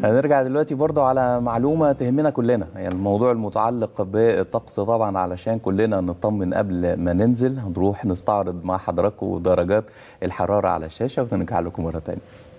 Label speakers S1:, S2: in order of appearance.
S1: هنرجع دلوقتي برضو على معلومة تهمنا كلنا يعني الموضوع المتعلق بالطقس طبعا علشان كلنا نطمن قبل ما ننزل هنروح نستعرض مع حضراتكم درجات الحرارة على الشاشة ونرجع لكم مرة تانية